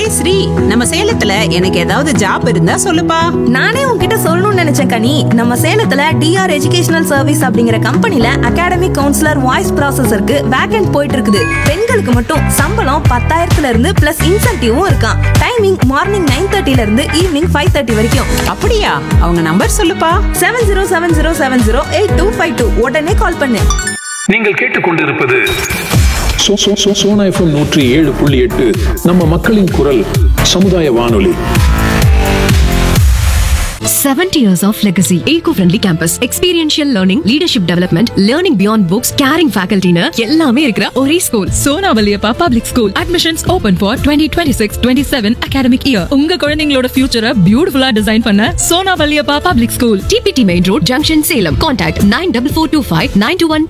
ஸ்ரீ நம்ம சேலத்துல எனக்கு ஏதாவது ஜாப் இருந்தா சொல்லுப்பா நானே உன்கிட்ட சொல்லணும்னு நினைச்சேன் கனி நம்ம சேலத்துல டிஆர் எஜுகேஷனல் சர்வீஸ் அப்படிங்கிற கம்பெனில அகாடமிக் கவுன்சிலர் வாய்ஸ் ப்ராசஸருக்கு வேகன்ட் போயிட்டு இருக்குது பெண்களுக்கு மட்டும் சம்பளம் பத்தாயிரத்துல இருந்து பிளஸ் இன்சென்டிவும் இருக்கான் டைமிங் மார்னிங் நைன் தேர்ட்டில இருந்து ஈவினிங் ஃபைவ் தேர்ட்டி வரைக்கும் அப்படியா அவங்க நம்பர் சொல்லுப்பா seven zero seven zero seven zero eight two five two உடனே கால் பண்ணு நீங்கள் கேட்டுக்கொண்டிருப்பது சோ சோ சோ சோனா எஃப்எம் நூற்றி ஏழு புள்ளி எட்டு நம்ம மக்களின் குரல் சமுதாய வானொலி 70 years of legacy. Eco-friendly campus. Experiential learning, leadership development, learning beyond books, caring faculty னு எல்லாமே இருக்கிற ஒரே school Sona Valliappa public school admissions open for twenty twenty six twenty seven academic year உங்க குழந்தைங்களோட ஃபியூச்சரை பியூட்டிஃபுல்லா டிசைன் பண்ண சோனா வலியப்பா பப்ளிக் ஸ்கூல் டிபிடி main road junction Salem contact nine double four two five nine two one